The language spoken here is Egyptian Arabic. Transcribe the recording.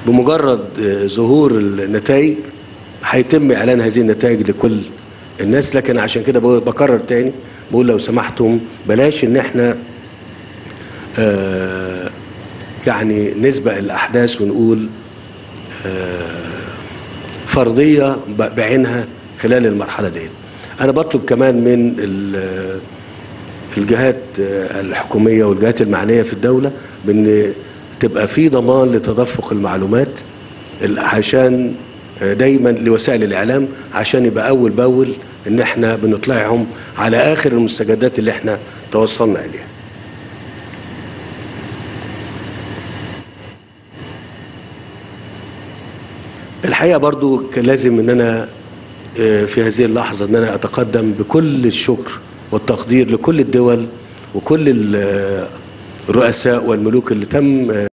بمجرد آه، ظهور النتائج هيتم اعلان هذه النتائج لكل الناس لكن عشان كده بقول- بكرر تاني بقول لو سمحتم بلاش ان احنا آه، يعني نسبق الاحداث ونقول فرضيه ب- بعينها خلال المرحله دي انا بطلب كمان من ال- الجهات آه، الحكوميه والجهات المعنيه في الدوله بان تبقى في ضمان لتدفق المعلومات ال- عشان آه، دايما لوسائل الاعلام عشان يبقى اول باول ان احنا بنطلعهم على اخر المستجدات اللي احنا توصلنا اليها الحقيقه برضو كان لازم ان انا آه، في هذه اللحظه ان انا اتقدم بكل الشكر والتقدير لكل الدول وكل ال- آه، الرؤساء والملوك اللي تم آه،